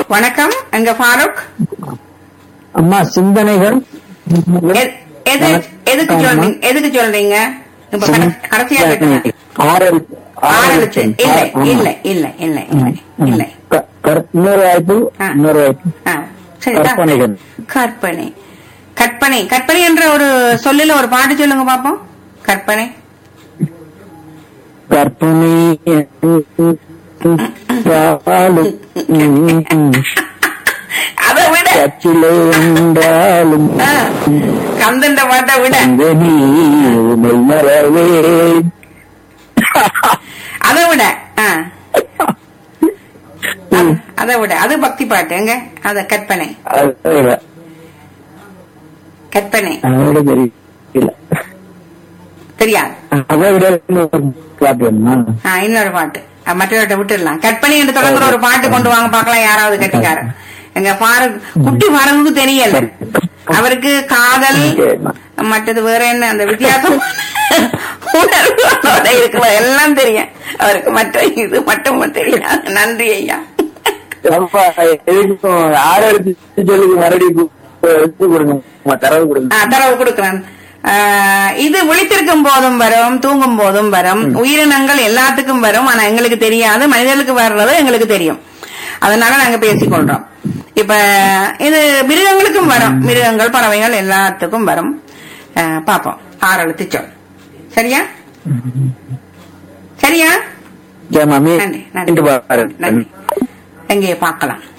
வணக்கம் எங்க ஃபாரூக் அம்மா சிந்தனைகள் எ- எது எதுக்கு சொல்றீங்க எதுக்கு சொல்றீங்க இப்ப கட- கடைசியா கேட்டேன் ஆறு ஆறு எழுத்து இல்ல இல்ல இல்ல இல்ல இல்ல இல்ல இன்னொரு வாய்ப்பு ஆ. இன்னொரு வாய்ப்பு ஆ, சரிதா? கற்பனைகள். கற்பனை கற்பனை கற்பனை என்ற ஒரு சொல்லுல ஒரு பாட்டு சொல்லுங்க பாப்போம் கற்பனை கற்பனை என்றாலும், அதை விட கச்சிலை என்றாலும் ஆ, கந்தண்ட பாட்டை விட கந்தனி உமை மறவே அதை விட ஆ. அதை விட அது பக்தி பாட்டு எங்க அத கற்பனை அதோட கற்பனை அதோட தெரியல தெரியாது அதை விட இன்னொரு பாட்டு வேணுமா? ஆ, இன்னொரு பாட்டு அஹ், மற்றவர்கிட்ட விட்டுடலாம் கற்பனை என்று தொடங்குற ஒரு பாட்டு கொண்டு வாங்க பார்க்கலாம் யாராவது கட்டிக்காரன் எங்க பாரத் குட்டி பாரதுக்கு தெரியல அவருக்கு காதல் மற்றது வேற என்ன அந்த வித்தியாசம் உணர்வோட இருக்கிற எல்லாம் தெரியும் அவருக்கு மற்ற இது மட்டும் தெரியாது நன்றி ஐயா அப்பா, எதுக்கும் ஆறு எடுத்து சொல்லுங்க மறுபடியும் எடுத்து கொடுங்க உங்க தரவு கொடுங்க ஆ, தரவு கொடுக்கிறேன் ஆ, இது விழித்திருக்கும் போதும் வரும் தூங்கும் போதும் வரும் உயிரினங்கள் எல்லாத்துக்கும் வரும் ஆனா எங்களுக்கு தெரியாது மனிதர்களுக்கு வர்றது எங்களுக்கு தெரியும் அதனால நாங்க பேசிக்கொள்றோம் இப்ப இது மிருகங்களுக்கும் வரும் மிருகங்கள் பறவைகள் எல்லாத்துக்கும் வரும் ஆ, பாப்போம் ஆறு எழுத்து சொல் சரியா சரியா ஜெயமாமி நன்றி இன்று நன்றி பாரு நன்றி எங்கே பார்க்கலாம்